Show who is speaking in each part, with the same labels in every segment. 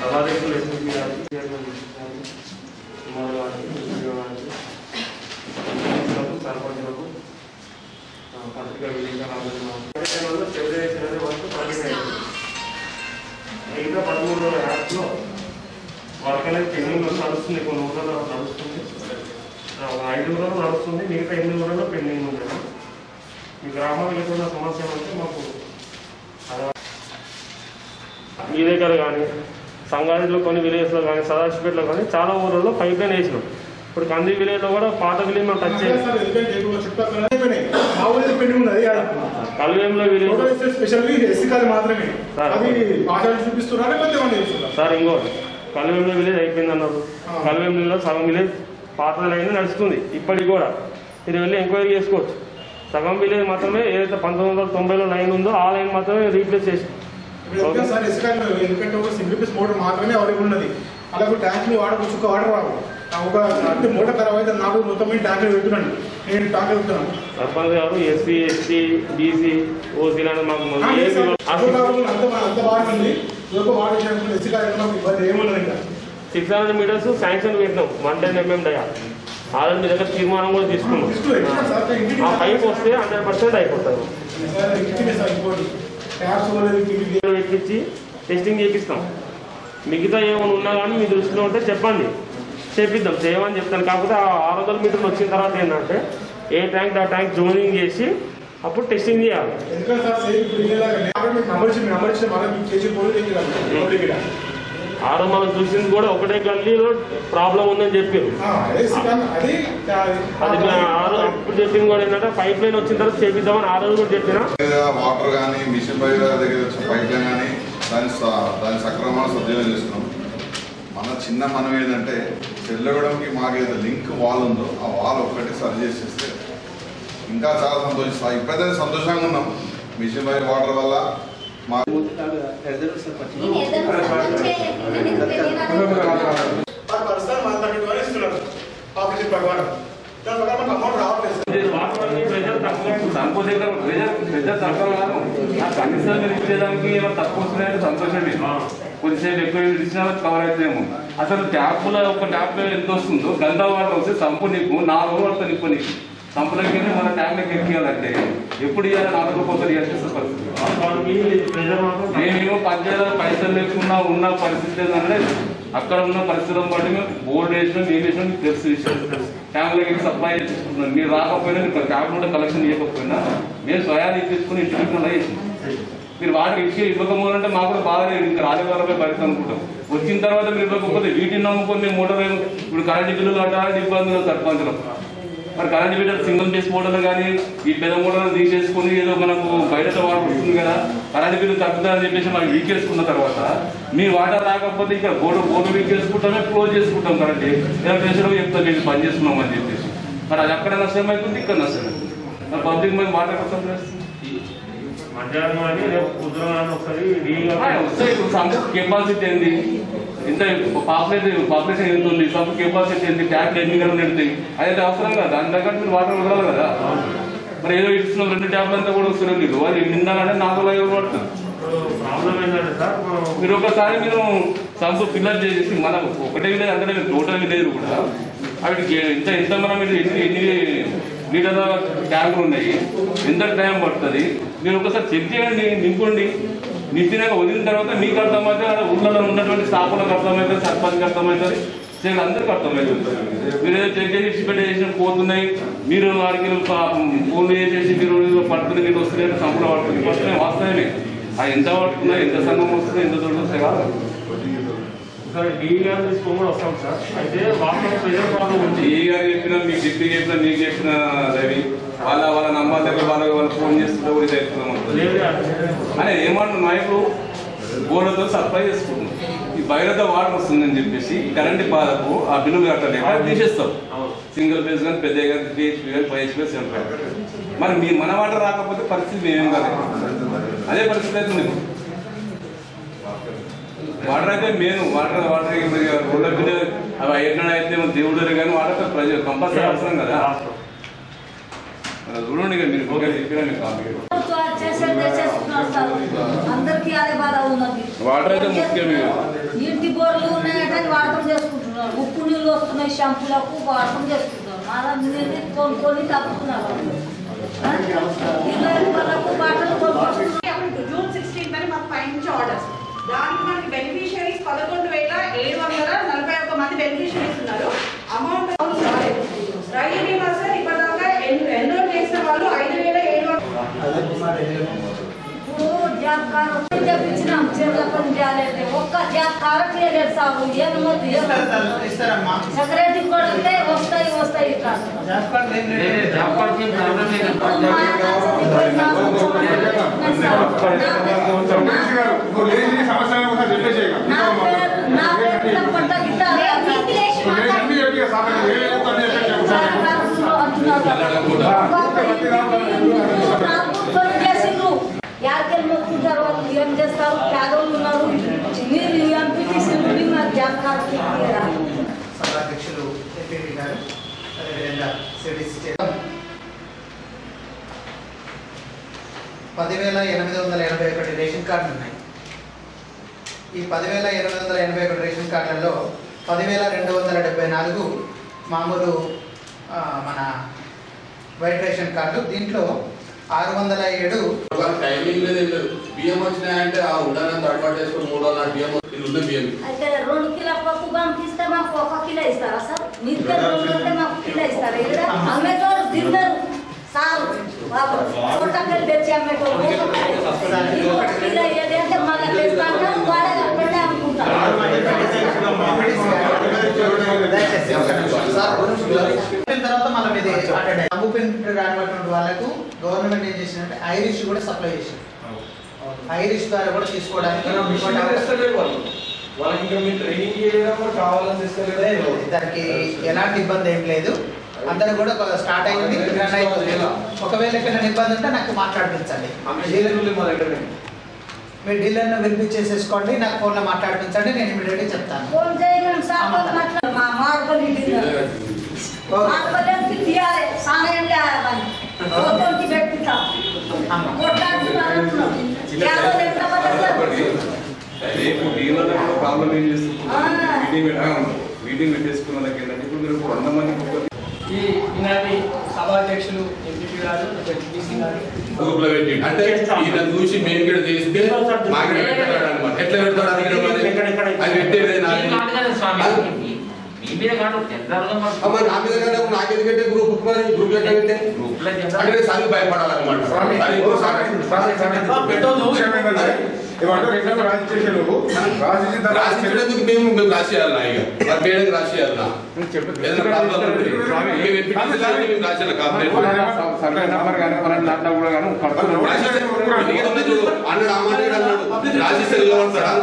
Speaker 1: సభాధ్యక్షులు ఎస్ఎస్పీ గారికి చైర్మన్ గారికి కుమార్ గారికి ఎంపీఓ గారికి ఎంపీలకు, సర్పంచులకు ఆ, పత్రికా విలేకరులందరికీ ఫిబ్రవరి చివరి వరకు కంటిన్యూ అయింది మిగతా పదమూడు రోజుల యాప్స్లో వర్క్ అనేది పెండింగ్ నడుస్తుంది కొన్ని ఊళ్ళలో నడుస్తుంది ఆ, ఒక ఐదు ఊళ్ళలో నడుస్తుంది మిగతా ఎనిమిది ఊళ్ళలో పెండింగ్ ఉంది మీ గ్రామంలో ఎటువంటి సమస్య ఉంటే మాకు అలా మీ దగ్గర కానీ సంగారెడ్డిలో కొన్ని విలేజ్లో కానీ సదాశివపేటలో కానీ చాలా ఊళ్ళలో పైప్ లైన్ వేసినాం ఇప్పుడు కంది విలేజ్లో కూడా పాత విలేజ్ మనం టచ్ చేయాలి
Speaker 2: సార్ ఎందుకంటే ఇప్పుడు చుట్టుపక్కల అయిపోయినాయి. మా ఊళ్ళో పెండింగ్ ఉన్నది
Speaker 1: కల్వేంలో విలేజ్
Speaker 2: స్పెషల్లీ ఎస్సీ కాదు మాత్రమే
Speaker 1: సార్.
Speaker 2: అది ఆచార్య చూపిస్తున్నారా లేకపోతే ఏమన్నా చేస్తున్నారా
Speaker 1: సార్ ఇంకోటి కల్వేంలో విలేజ్ అయిపోయింది అన్నారు
Speaker 2: ఆ.
Speaker 1: కల్వేంలో సగం విలేజ్ పాత లైన్ నడుస్తుంది ఇప్పటికి కూడా మీరు వెళ్ళి ఎంక్వైరీ చేసుకోవచ్చు సగం విలేజ్ మాత్రమే ఏదైతే పంతొమ్మిది వందల తొంభైలో లైన్ ఉందో ఆ లైన్ మాత్రమే రీప్లేస్ చేసి
Speaker 2: ఇప్పుడు ఎందుకంటే సార్ ఎస్సీ కాదు ఎందుకంటే ఒక సింగిల్ పీస్ మోటార్ మాత్రమే అవైలబుల్ ఉన్నది అలాగే ట్యాంక్ ని వాడవచ్చు ఒక వాటర్ రావు ఆ ఒక అంటే మోటార్ ఖరాబ్ అయితే నాకు మొత్తం మీద ట్యాంక్ పెడుతున్నాను నేను ట్యాంక్ పెడుతున్నాను
Speaker 1: సర్పంచ్ గారు ఎస్సీ ఎస్టీ బీసీ ఓసీ లాంటి మాకు
Speaker 2: ఆ,
Speaker 1: మొదలు
Speaker 2: లేదు
Speaker 1: ఏమీ
Speaker 2: సార్.
Speaker 1: ఇవ్వలేదు.
Speaker 2: అంత బాగుంది, అంత బా- అంత బాగుంది ఒక వాటర్ ట్యాంక్ ఎస్సీ కాదు మాకు ఇబ్బంది ఏమున్నది ఇంకా
Speaker 1: సిక్స్ హండ్రెడ్ మీటర్స్ శాంక్షన్ పెట్టినాం one ten mm dia already మీ దగ్గర తీర్మానం కూడా తీసుకున్నాం
Speaker 2: ఇష్టం, ఇష్టం సార్, ఇంటికి
Speaker 1: ఆ పైప్ వస్తే హండ్రెడ్ పర్సెంట్ అయిపోతుంది
Speaker 2: సార్, ఇంటికి సార్ ఇంకోటి ట్యాప్స్ వల్ల ఇంటికి
Speaker 1: దీనిలో ఎక్కించి టెస్టింగ్ చేపిస్తాం మిగతా ఏమైనా ఉన్నా కానీ మీ దృష్టిలో ఉంటే చెప్పండి చేపిద్దాం చేయమని చెప్తాను కాకపోతే ఆ ఆరు వందల మీటర్లు వచ్చిన తర్వాత ఏంటంటే ఏ ట్యాంక్ ఆ ట్యాంక్ జోనింగ్ చేసి అప్పుడు టెస్టింగ్ చేయాలి
Speaker 2: ఎందుకంటే సార్ సేమ్ ఇప్పుడు ఇదేలాగా కాబట్టి మీకు నంబర్ ఇచ్చి నంబర్ ఇచ్చిన మళ్ళీ మీకు చేసి పోలు చేయాలి
Speaker 1: ఆరు మనం చూసింది కూడా ఒకటే గల్లీలో ప్రాబ్లం ఉందని చెప్పారు
Speaker 2: అదే సికాన్ అది
Speaker 1: అది మేము ఆరు అప్పుడు చెప్పింది కూడా ఏంటంటే పైప్ లైన్ వచ్చిన తర్వాత చేపిద్దామని ఆ రోజు కూడా చెప్పిన
Speaker 3: మీద వాటర్ కానీ మిషన్ బయట దగ్గర వచ్చిన పైప్ లైన్ కానీ దాని స- దాని సక్రమంగా సద్వినియోగం చేస్తున్నాం మన చిన్న మనం ఏంటంటే చెల్లగడంకి మాకు ఏదో లింక్ వాల్ ఉందో ఆ వాల్ ఒక్కటి సరి చేసేస్తే ఇంకా చాలా సంతోషిస్తాం ఇప్పుడైతే సంతోషంగా ఉన్నాం మిషన్ బై వాటర్ వల్ల మా
Speaker 2: మాకు ప్రస్తుతం మన థర్టీ వన్ ఇస్తున్నారు ఆఫీస్ ప్రకారం దాని ప్రకారం మాకు అమౌంట్ రావట్లేదు సార్
Speaker 4: సంపో దగ్గర ప్రెజర్ ప్రెజర్ తక్కువ కాదు ఆ కనీసం మీరు ఇచ్చేదానికి ఏమైనా తక్కువ వస్తున్నాయంటే సంతోషమే కొద్దిసేపు ఎక్కువ ఇచ్చినా కవర్ అవుతాయేమో అసలు ట్యాప్లో ఒక ట్యాప్ ఎంత వస్తుందో గంటా వాటర్ వస్తే సంపు నీకు నాలుగు రోజులు పడుతుంది ఇప్పుడు నీకు సంపులోకి మన ట్యాప్లోకి ఎక్కియాలంటే ఎప్పుడు ఇవ్వాలి నాలుగు రూపాయలు ఇవ్వాల్సిన పరిస్థితి
Speaker 1: వాటికి ప్రెజర్ మాత్రం
Speaker 4: మేమేమో పద్దెనిమిది పైసలు లేకుండా ఉన్న పరిస్థితి ఏంటంటే అక్కడ ఉన్న పరిస్థితులను బట్టి మేము బోర్డు వేసినాం మేము వేసినాం మీకు తెలుసు విషయం ట్యాంకులకి సప్లై చేసుకుంటున్నాం మీరు రాకపోయినా మీరు ట్యాంక్ కూడా కలెక్షన్ చేయకపోయినా మేము స్వయాన్ని ఇప్పించుకుని ఇంటికి అలా చేసినాం మీరు వాటర్ ఇచ్చి ఇవ్వకపోవాలంటే మాకు కూడా బాగా ఇంకా రాజవారపై పరిస్థితి అనుకుంటాం వచ్చిన తర్వాత మీరు ఇవ్వకపోతే వీటిని నమ్ముకొని మేము మోటార్ ఇప్పుడు కరెంట్ బిల్లులు కట్టాలంటే ఇబ్బందులు సర్పంచులు మరి current meter single phase model కానీ ఈ పెద్ద మోడల్ తీసేసుకుని ఏదో మనకు బయట వాటర్ వస్తుంది కదా కరెంట్ బిల్లు తగ్గుతుందని చెప్పేసి మనం వీకేసుకున్న తర్వాత మీ వాటర్ రాకపోతే ఇక్కడ బోర్డు బోర్డు వీకేసుకుంటామే క్లోజ్ చేసుకుంటాం కరెంట్ ఎలక్ట్రిసిటీ చెప్తాం మేము పని చేసుకున్నాం అని చెప్పేసి మరి అది అక్కడ నష్టం అవుతుంది ఇక్కడ నష్టం అవుతుంది మరి పబ్లిక్ మేము వాటర్ కోసం చేస్తుంది
Speaker 1: మధ్యాహ్నం కానీ రేపు పొద్దున కానీ ఒకసారి వీలుగా
Speaker 4: వస్తాయి సంస్థ కెపాసిటీ ఏంది ఇంత పాపులేషన్ పాపులేషన్ ఎంత ఉంది సంస్థ కెపాసిటీ ఏంది ట్యాప్లు ఎన్ని గంటలు నిండుతాయి అయితే అవసరం కదా దాని తగ్గట్టు మీరు వాటర్ వదలాలి కదా మరి ఏదో ఇస్తున్నాం రెండు ట్యాప్లు అంతా కూడా వస్తున్నాయి మీకు అది నిండాలంటే నాలుగు ఐదు పడుతుంది
Speaker 1: ప్రాబ్లం ఏంటంటే సార్ మనం
Speaker 4: మీరు ఒకసారి మీరు సంపు ఫిల్అప్ చేసేసి మన ఒకటే విలేజ్ అంటే మీరు టోటల్ విలేజ్ కూడా వాటికి ఎంత ఎంత మనం మీరు ఎన్ని ఎన్ని లీటర్ల ట్యాంకులు ఉన్నాయి ఎంత టైం పడుతుంది మీరు ఒకసారి చెక్ చేయండి నింపండి నింపినాక వదిలిన తర్వాత మీకు అర్థమైతే అక్కడ ఊళ్ళలో ఉన్నటువంటి స్టాఫ్లకు అర్థమవుతుంది సర్పంచ్కి అర్థమవుతుంది చేయడం అందరికీ అర్థమవుతుంది మీరు ఏదో చెక్ చేసి ఇచ్చిపెట్టి చేసిన పోతున్నాయి మీరు వారికి ఫోన్లు చేసేసి మీరు పడుతుంది మీరు వస్తున్నాయి సంపూర్ణ పడుతుంది వస్తున్నాయి వాస్తవమే అది ఎంత పడుతుందో ఎంత సంఘం వస్తుందో ఎంత దూరం వస్తాయి కాదు
Speaker 1: ఒకసారి డీ గారు తీసుకొని కూడా వస్తాం సార్ అయితే వాటర్ ప్రెజర్ ప్రాబ్లం ఉంది
Speaker 4: ఏ గారు చెప్పినా మీకు డిప్యూటీ చెప్పినా మీకు చెప్పిన రవి వాళ్ళ వాళ్ళ నంబర్ దగ్గర వాళ్ళ వాళ్ళు ఫోన్ చేస్తుంటే కూడా ఇది అవుతుంది
Speaker 1: లేదు
Speaker 4: అని ఏమంటున్నా నాయకులు గోడతో సప్లై చేసుకుంటున్నాం ఈ బయటతో వాటర్ వస్తుందని చెప్పేసి కరెంట్ బాధకు ఆ బిల్లులు కట్టలేక అది తీసేస్తాం
Speaker 1: అవును
Speaker 4: సింగిల్ ఫేజ్ కానీ పెద్ద కానీ త్రీ కానీ ఫైవ్ హెచ్పీ సెవెన్ మరి మీ మన వాటర్ రాకపోతే పరిస్థితి మేమేం కాదు అదే పరిస్థితి అయితే ఉంది వాటర్ అయితే మెయిన్ వాటర్ వాటర్ రోడ్ల మీద అవి ఎక్కడ అయితే దేవుడు కానీ వాటర్ ప్రజలు కంపల్సరీ అవసరం కదా అది చూడండి ఇక మీరు ఓకే చెప్పినా మీకు కాపీ
Speaker 5: చేసేది చేస్తున్నారు సార్ అందరికీ అదే బాధ ఉన్నది
Speaker 4: వాటర్ అయితే ముఖ్యం ఇక.
Speaker 5: ఇంటి బోర్లు ఉన్నాయంటే వాడకం చేసుకుంటున్నారు ఉప్పు నీళ్ళు వస్తున్నాయి షాంపూలకు వాడకం చేసుకుంటున్నారు మళ్ళీ నీళ్ళు కొనుక్కొని తప్పుతున్నారు ఆ? ఇళ్ళ వాళ్ళకు బట్టలు కొనుక్కుంటున్నారు
Speaker 6: జూన్ సిక్స్టీన్త్ అని మాకు పై నుంచి ఆర్డర్స్ దానికి మనకి బెనిఫిషియరీస్ పదకొండు వేల ఏడు వందల నలభై ఒక్క మంది బెనిఫిషియరీస్ ఉన్నారు అమౌంట్ రైతు బీమా సార్ ఇప్పటిదాకా ఎన్రోల్ చేసిన వాళ్ళు ఐదు వేల ఏడు వందల
Speaker 5: ఇప్పుడు జాబ్ కార్డు తెప్పించినాం చీరల పని చేయాలంటే ఒక్క జాబ్ కార్డు చేయలేదు సార్ ఏం మొద్దు ఏం
Speaker 2: ఇస్తారమ్మా
Speaker 5: సెక్రటరీ కూడా వస్తే వస్తాయి వస్తాయి ఇట్లా
Speaker 2: జాబ్ కార్డు ఏం లేదు.
Speaker 7: జాబ్ కార్డ్ కి ప్రాబ్లం లేదు
Speaker 2: రమేష్ గారు, నువ్వు లేని సమస్యలను ఒకసారి చెప్పేసేయ్ ఇక.
Speaker 5: నా పేరు నా పేరు పట్ట గిట్ట
Speaker 2: నువ్వు లేని అన్ని చెప్పి ఇక సార్ నాకు ఏ లేదు అని చెప్పేసి ఒకసారి.
Speaker 5: యాకెళ్ళి మొత్తుంటారు వాళ్ళు ఏం చేస్తారు పేదోళ్ళు ఉన్నారు మీరు ఎంపీటీసీ నుండి మా జాబ్ కార్డు తీయరా
Speaker 8: సభాధ్యక్షులు ఎంపీపీ గారు అదేవిధంగా సిడిసి చైర్మన్ పదివేల ఎనిమిది వందల ఎనభై ఒకటి రేషన్ కార్డులు ఉన్నాయి ఈ పదివేల ఎనిమిది వందల ఎనభై ఒకటి రేషన్ కార్డులలో పదివేల రెండు వందల డెబ్బై నాలుగు మామూలు ఆ, మన వైట్ రేషన్ కార్డు దీంట్లో ఆరు వందల ఏడు
Speaker 9: వాళ్ళకి టైమింగ్ లేదు ఏం లేదు బియ్యం వచ్చినాయంటే ఆ ఉండని తడబడి వేసుకొని మూడు వందల బియ్యం ఇది ఉంది బియ్యం
Speaker 5: అయితే రెండు కిలో పప్పు పంపిస్తే మాకు ఒక కిలో ఇస్తారా సార్ మీరు రెండు అంటే మాకు కిలో ఇస్తారా ఇక్కడ అమ్మేటోళ్ళు తిన్నారు సారు బాబు కొట్టకెళ్ళి తెచ్చి అమ్మేటోళ్ళు ఇంకొక కిలో ఏది అంటే మళ్ళీ తెస్తాను వాడే అక్కడే అమ్ముకుంటారు
Speaker 8: దయచేసి ఒక నిమిషం. సార్, ఒక నిమిషం. అయిపోయిన తర్వాత మళ్ళీ మీది అటెండ్ అయ్యి. అమ్ముకుంటే రానటువంటి వాళ్ళకు గవర్నమెంట్ ఏం చేసిందంటే ఐరిష్ కూడా సప్లై చేసింది ఐరిష్ ద్వారా కూడా తీసుకోవడానికి
Speaker 1: వాళ్ళకి ఇంకా మీరు ట్రైనింగ్ చేయడం కూడా కావాలని తెస్తలేదా
Speaker 8: దానికి ఎలాంటి ఇబ్బంది ఏం లేదు అందరూ కూడా ఒక స్టార్ట్ అయింది రన్ అయిపోతుంది ఒకవేళ ఎక్కడైనా ఇబ్బంది ఉంటే నాకు మాట్లాడిపించండి
Speaker 1: మా దగ్గర
Speaker 8: మీ డీలర్ను పిలిపించేసేసుకోండి నాకు ఫోన్లో మాట్లాడిపించండి నేను ఇమీడియట్గా చెప్తాను
Speaker 5: ఫోన్ చేయమని సార్ మాట్లాడు మా మార్పల్లి మార్పల్లికి తీయాలి సాయం చేయాలి ఫోటోకి పెట్టిస్తాం కొట్టాడుతున్నారు అంటున్నాం యాభై ఎంత పడతారు
Speaker 4: రేపు డీలర్లు కూడా ప్రాబ్లం ఏం
Speaker 5: ఆ.
Speaker 4: చేస్తున్నారు మీటింగ్ పెట్టాము మీటింగ్ పెట్టేసుకున్న దగ్గర ఏంటంటే ఇప్పుడు మీరు వంద మందికి ఒక
Speaker 7: ఈ ఈనాటి సభాధ్యక్షులు ఎంపీపీ గారు బీసీ గారు
Speaker 9: గ్రూప్ లో పెట్టి అంటే ఈయన చూసి మేము ఇక్కడ చేస్తే మాకు పెడతాడు అనమాట ఎట్లా పెడతాడు అది ఇక్కడ మరి? అది పెట్టేదే నాది.
Speaker 7: మీ మీద కాదు జనరల్ గా మన
Speaker 9: అమ్మ నా మీద కంటే నాకు ఎందుకంటే గ్రూప్ మరి గ్రూప్ ఎట్లా పెట్టే
Speaker 7: గ్రూప్ లో జనరల్
Speaker 9: అంటే చదివి భయపడాలన్నమాట అది ఇంకో రాసినందుకు మేము మేము రాసేయాలన్నా ఇక మరి మేడం రాసేయాలన్నా ఏదైనా ప్రాబ్లం ఉంటే మేము ఎంపీ టీచర్లు మేము రాసేయాలి కంప్లైంట్
Speaker 4: సర్వే నెంబర్ కానీ మన దాంట్లో కూడా కానీ కడుతున్నాం
Speaker 9: అన్నాడు అమ్మాడు అన్నాడు రాసిస్తే నిలబడతాడా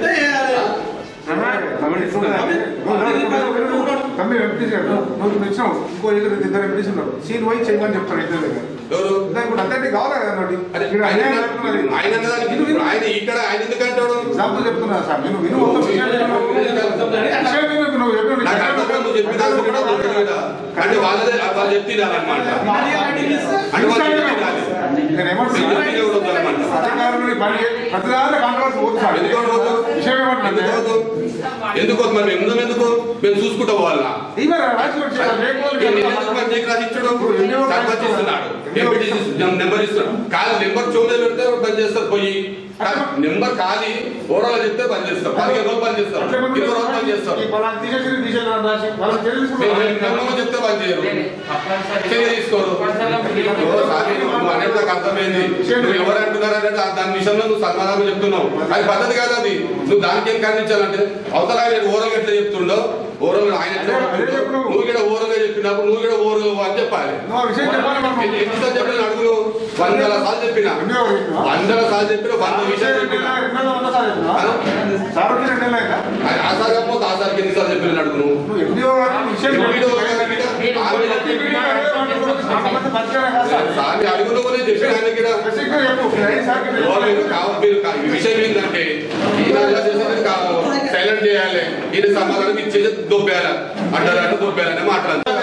Speaker 2: తమ్మి ఎంపీసీ గారు నువ్వు ఇప్పుడు ఇచ్చినావు ఇంకో ఇద్దరు ఇద్దరు ఎంపీసీ ఉన్నారు సీన్ పోయి చేయమని చెప్తాను ఇద్దరు దగ్గర
Speaker 9: ఎవరు
Speaker 2: దానికి ఇప్పుడు అంతే కావాలి కదా అన్నట్టు
Speaker 9: అరే,
Speaker 2: ఇక్కడ
Speaker 9: ఆయన
Speaker 2: అన్యాయం జరుగుతున్నది.
Speaker 9: ఆయన అన్నదానికి ఇప్పుడు ఆయన ఇక్కడ ఆయన ఎందుకంటాడు
Speaker 2: ఎగ్జాంపుల్ చెప్తున్నా సార్ నేను విను మొత్తం విషయం విను. విషయం విను, ఇప్పుడు నువ్వు చెప్పిన
Speaker 9: నాకు అర్థం కాదు, నువ్వు చెప్పిన దానికి కూడా ఒకటి కదా. అంటే వాళ్ళదే వాళ్ళు చెప్తున్నారన్నమాట అంటే వాళ్ళు చెప్తున్నారు.
Speaker 2: నేను ఏమంటున్నా
Speaker 9: మీరు ఎవరు వద్దన్నమాట.
Speaker 2: అధికారులని పని ప్రతిదాని కాంట్రవర్సీ పోతుంది సార్
Speaker 9: ఎందుకు వద్దు?
Speaker 2: విషయం ఏమంటున్నా
Speaker 9: ఎందుకు వద్దు? ఎందుకు వద్దు? మరి మేము ఉందాం ఎందుకు మేము చూసుకుంటా పోవాలా
Speaker 2: ఇవే రాసి వచ్చి రేపు
Speaker 9: నేను ఎందుకు మరి నీకు రాసి ఇచ్చాడు? సర్పంచ్ ఇస్తున్నాడు ఎంపీటీసీ నెంబర్ ఇస్తున్నాడు కాదు నెంబర్ చూడలేదు పెడితే బంద్ చేస్తారు పోయి నెంబర్ కాదు ఓవరాల్ చెప్తే బంద్ చేస్తారు పదిహేను రోజులు బంద్ చేస్తారు ఇరవై రోజులు బంద్ చేస్తారు
Speaker 2: ఈ పలానా తీసేసి తీసేసి రాసి వాళ్ళని
Speaker 9: మేము
Speaker 2: తెలుసుకుంటారు
Speaker 9: నెంబర్ చెప్తే బంద్ చేయరు
Speaker 7: తప్పనిసరి
Speaker 9: చర్య తీసుకోరు ఓ సారీ, నువ్వు అనేది నాకు అర్థమైంది నువ్వు ఎవరు అంటున్నారంటే దా- దాని విషయంలో నువ్వు సమాధానం చెప్తున్నావు అది పద్ధతి కాదు అది నువ్వు దానికి ఏం ఖండించాలంటే అవతల ఆయన ఓరల్ ఎట్లా చెప్తుండో ఓరల్ ఆయన ఎట్లా
Speaker 2: అదే- అదే
Speaker 9: చెప్తుండో,
Speaker 2: చెప్పు.
Speaker 9: నువ్వు ఇక్కడ ఓరల్గా చెప్పినప్పుడు నువ్వు ఇక్కడ ఓరల్ అని చెప్పాలి
Speaker 2: నువ్వు ఆ విషయం చెప్పాలి మనం.
Speaker 9: ఎన్ని- ఎన్నిసార్లు చెప్పిన అడుగులు వందల సార్లు చెప్పిన
Speaker 2: ఎన్నో చెప్పినా?
Speaker 9: వందల సార్లు చెప్పిన వంద విషయాలు చెప్పిన
Speaker 2: రెండో వంద సార్ చెప్పినా? సార్ వచ్చి రెండు నెలలు అయిందా?
Speaker 9: అది ఆ సార్ కాకపోతే ఆ సార్కి ఎన్నిసార్లు చెప్పిన అడుగు నువ్వు
Speaker 2: నువ్వు ఎండిఓ గారు విషయం
Speaker 9: ఎంపీడో గారు
Speaker 2: చెప్పాలి.
Speaker 9: ఇక్కడ ఆమె చెప్పిన
Speaker 2: సమస్య పరిష్కారం కాదు సార్.
Speaker 9: సార్ అడుగులు కూడా చెప్పిన ఆయన ఇక్కడ
Speaker 2: బేసిక్గా చెప్పు. ఈ సార్కి నేను
Speaker 9: ఓ మీకు కావాలి మీరు కా- ఈ విషయం ఏంటంటే ఈయన ఇలా చేసేది సైలెంట్ చేయాలి ఈయన సమాధానం ఇచ్చేది దొబ్బేయాలి అంటారు అంటే దొబ్బేయాలని మాట్లాడతారు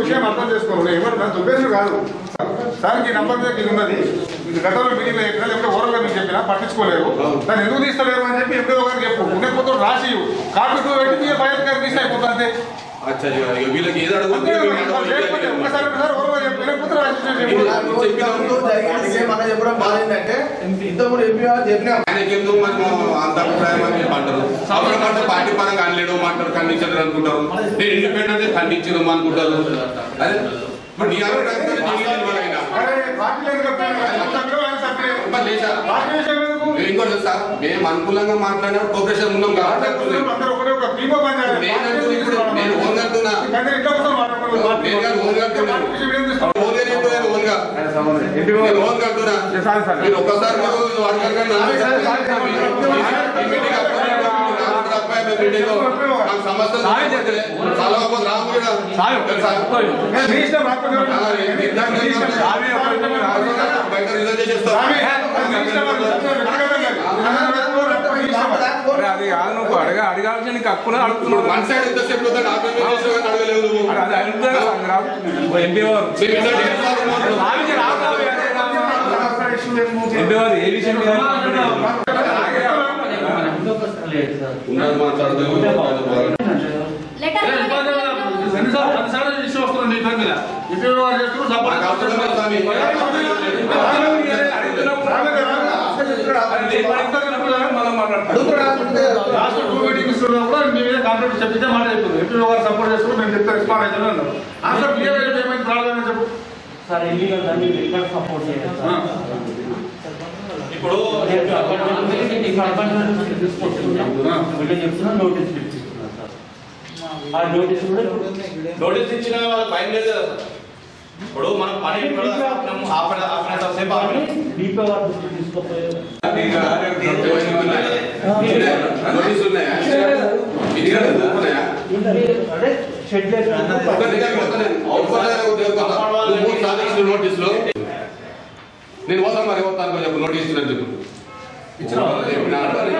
Speaker 10: విషయం అర్థం చేసుకోవాలి ఏమన్నా దుబ్బేసుడు కాదు సార్కి ఈ నంబర్ మీద ఇది ఉన్నది ఇది గతంలో మీటింగ్లో చెప్పినా లేకపోతే ఓరల్గా మీకు చెప్పినా పట్టించుకోలేరు దాన్ని ఎందుకు తీస్తలేరు అని చెప్పి ఎంపీఓ గారికి చెప్పు ఉండకపోతే రాసి ఇవ్వు. కాపీ పెట్టి మీ ఫైల్ గారికి తీస్తే అయిపోతుంది అంతే
Speaker 9: అచ్చా ఇక వీళ్ళకి ఏది అడుగు
Speaker 10: అంతే కదా, మరి లేకపోతే ఒకసారి ఒకసారి ఓరల్గా చెప్పు లేకపోతే రాసి ఇచ్చేసి చెప్పు.
Speaker 11: మన చెప్పడం బాధ ఏంటంటే ఇంతకుముందు ఎంపీ గారు చెప్పినా
Speaker 9: ఆయనకి ఎందుకు మరి అంత అభిప్రాయం అని చెప్పి అంటారు అప్పుడు పార్టీ పరంగా అనలేడు అంటారు ఖండించడం అనుకుంటారు నేను ఇండిపెండెంట్ ఖండించడం అనుకుంటారు అదే ఇప్పుడు నీ అభిప్రాయం కదా, నీ విషయం వాళ్ళకైనా.
Speaker 10: అరే, పార్టీ లేదు కదా, అంతలో ఆయన సభ్యులే.
Speaker 9: మరి లేదా?
Speaker 10: పార్టీ విషయం ఎందుకు?
Speaker 9: మేము ఇంకోటి తెలుసా మేము అనుకూలంగా మాట్లాడినా కోఆపరేషన్ ఉన్నాం కాబట్టి అంటున్నాం.
Speaker 10: అందరూ ఒకటే ఒక టీమ్ గా పనిచేయాలి.
Speaker 9: నేను అంటున్నా ఇప్పుడు నేను ఓన్ అంటున్నా
Speaker 10: కానీ ఇంట్లో కూర్చొని మాట్లాడుకోవాలి.
Speaker 9: నేను కాదు ఓన్ అంటున్నాను
Speaker 10: పార్టీ విషయం ఏం చేస్తాం?
Speaker 9: ఓన్ అని ఏంటో నేను ఓన్గా నేను ఓన్ అంటున్నా మీరు ఒక్కసారి మీరు అడగండి ఈ మీటింగ్ అప్పుడు నాకు కూడా అబ్బాయి మేము మీటింగ్ నాకు సమస్యలు చాలా గొప్ప రాము కూడా తెలుసా?
Speaker 10: ఏ, మీ ఇష్టం రాకపోతే
Speaker 9: ఆ, నేను ఇందాక చెప్పాను. బయట రిజర్వ్ చేసేస్తాం
Speaker 10: స్వామి, అది మీ ఇష్టం, అది మీ ఇష్టం, వ్యక్తిగతంగా. మీ ఇష్టం అది.
Speaker 1: అది కాదు నువ్వు అడగ అడగాల్సిన నీకు హక్కున అడుగుతున్నావు
Speaker 9: వన్ సైడ్ ఎంతసేపు అవుతుంది? నాకు ఏమీ చేసావు కానీ అడగలేవు నువ్వు
Speaker 1: అది అడుగుతారు ఎంపీ వారు
Speaker 9: మేము ఇంట్లో డేట్ వాళ్ళు ఉన్నారు.
Speaker 1: ఎంపీ వారు ఏ విషయం మీద
Speaker 9: ఉన్నది మాట్లాడదు
Speaker 5: లెటర్
Speaker 10: ఎన్నిసార్లు పదిసార్లు ఇష్యూ వస్తుంది మీ పేరు మీద ఇంటి వారు చేస్తున్నారు సపోర్ట్
Speaker 9: నాకు అవసరం లేదు స్వామి.
Speaker 1: మనం మాట్లాడతాం
Speaker 10: లాస్ట్ టూ మీటింగ్స్ లో కూడా మీ మీద కాంట్రాక్ట్ చెప్పితే మాట చెప్తుంది ఎంపీ వారు సపోర్ట్ చేస్తూ నేను చెప్తే రెస్పాండ్ అవుతాను అన్నారు ఆన్సర్ క్లియర్ అయితే ఏమైంది ప్రాబ్లం అని చెప్పు
Speaker 7: సార్ ఇల్లీగల్ దాన్ని ఎక్కడ సపోర్ట్ చేయాలి సార్
Speaker 10: ఇప్పుడు
Speaker 7: తీసుకొస్తున్నాం వీళ్ళు చెప్తున్నా నోటీస్ ఇస్తున్నారు సార్ ఆ నోటీస్ కూడా
Speaker 11: నోటీస్ ఇచ్చిన వాళ్ళ భయం లేదు కదా సార్. ఇప్పుడు మనం పని ఇక్కడ ఆపణ ఆపణ సేపు ఆపణ
Speaker 7: డీపీ వారి దృష్టికి తీసుకుపోయారు
Speaker 9: నోటీసులు ఉన్నాయా ఇది ఉన్నాయా
Speaker 7: అంటే షెడ్
Speaker 9: నోటీసులు నేను పోతాను మరి పోతాను చెప్పు నోటీస్ ఇచ్చినట్టు చెప్పు చెప్పినా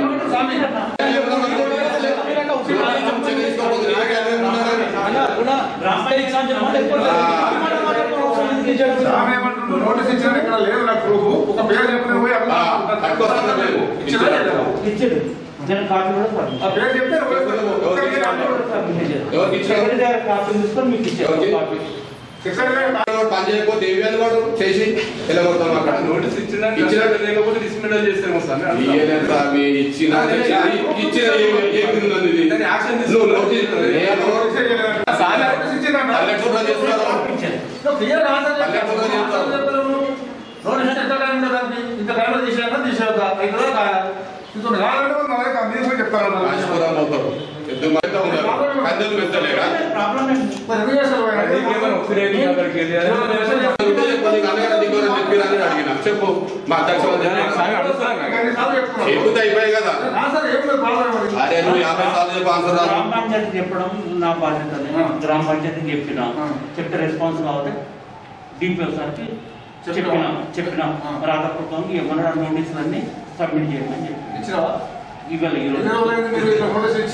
Speaker 10: ఆమె ఏమంటున్నారు నోటీస్ ఇచ్చిన ఇక్కడ లేదు నాకు ప్రూఫ్ ఒక పేరు చెప్పిన పోయి అక్కడ ఇచ్చినా లేదా?
Speaker 7: ఇచ్చాడు నేను కాపీ కూడా
Speaker 10: ఆ పేరు చెప్తే ఒక పేరు అన్నాడు.
Speaker 9: ఎవరికి ఇచ్చారు?
Speaker 7: సబ్మిట్ కాపీ తీసుకొని మీకు ఇచ్చారు
Speaker 9: ఎవరికి?
Speaker 7: కాపీ
Speaker 10: శిక్షణ లేదు.
Speaker 9: పని చేయకపోతే ఏమి అని వాడు చేసి వెళ్ళగొడతాం అక్కడ
Speaker 1: నోటీస్ ఇచ్చినట్టు
Speaker 9: ఇచ్చినట్టు
Speaker 1: లేకపోతే డిస్మినల్ చేస్తాము సార్
Speaker 9: ఇయ్యలేదు స్వామి, ఇచ్చిన ఇచ్చిన ఏమి- ఏమి ఉన్నది ఇది?
Speaker 1: దాన్ని యాక్షన్
Speaker 9: నువ్వు
Speaker 1: తీసుకో.
Speaker 9: నోటీస్ నేను
Speaker 10: నోటీస్ చేయలేదు. నోటీస్ ఇచ్చిందన్నా.
Speaker 9: పల్లెటూరులో చేస్తున్నారు
Speaker 10: నువ్వు క్లియర్ ఆన్సర్ చెప్పు.
Speaker 9: పల్లెటూరులో చేస్తారు.
Speaker 10: ఆన్సర్ చెప్పు నువ్వు. నోటీస్ ఎంత టైం ఉంటుంది దానికి? ఇంత టైంలో తీసేయాలా తీసేయొద్దా అవుతుందా కాదా ఇంత కాదంటే వాళ్ళు నా దగ్గర మీరు పోయి చెప్తారు
Speaker 9: రాజపురం అవుతారు పెద్ద మంది ఉన్నారు కందెలు పెద్దలేరా
Speaker 7: ప్రాబ్లం ఏంటి?
Speaker 10: మరి ఎందుకు చేస్తారు పోయినా?
Speaker 1: నీకేమైనా ఉసిరేది అక్కడికి వెళ్ళి అది
Speaker 9: ఉంటే చెప్పు నీకు అన్నగారు దిగువని చెప్పిరని అడిగిన చెప్పు మా అధ్యక్ష
Speaker 1: సార్ అడుగుతున్నాను
Speaker 10: ఇంకా ఎన్నిసార్లు చెప్తున్నావు?
Speaker 9: చెబుతే అయిపోయాయి కదా
Speaker 10: ఆన్సర్ ఏం లేదు ప్రాబ్లం మరి.
Speaker 9: అరే నువ్వు యాభై సార్లు చెప్పు ఆన్సర్ రాదు
Speaker 7: గ్రామ పంచాయతీ చెప్పడం నా బాధ్యత గ్రామ పంచాయతీకి చెప్పిన చెప్తే రెస్పాన్స్ కావాలి డిపిఓ సార్కి చెప్పిన చెప్పిన రాతపూర్వకంగా ఏమన్నా నోటీసులు అన్ని సబ్మిట్ చేయమని చెప్పి
Speaker 10: ఇచ్చినావా?
Speaker 7: ఇవాళ
Speaker 10: ఎన్ని
Speaker 7: ఈరోజు
Speaker 10: రోజులైంది మీరు ఇట్లా నోటీస్ ఇచ్చి?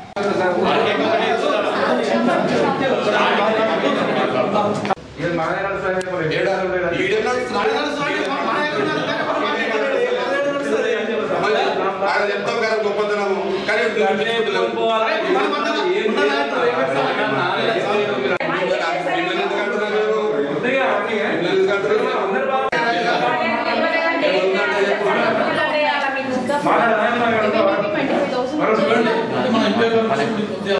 Speaker 1: ఇది మన దగ్గర సార్
Speaker 9: ఏడా? ఈడెక్కడ మళ్ళీ ఆడ చెప్తాం కదా గొప్పతనము కానీ ఇప్పుడు చూపించుకుంటున్నాము. పిల్లలు ఎందుకు అంటున్నారు మీరు? పిల్లలు ఎందుకు అంటున్నారు?
Speaker 6: Twenty five thousand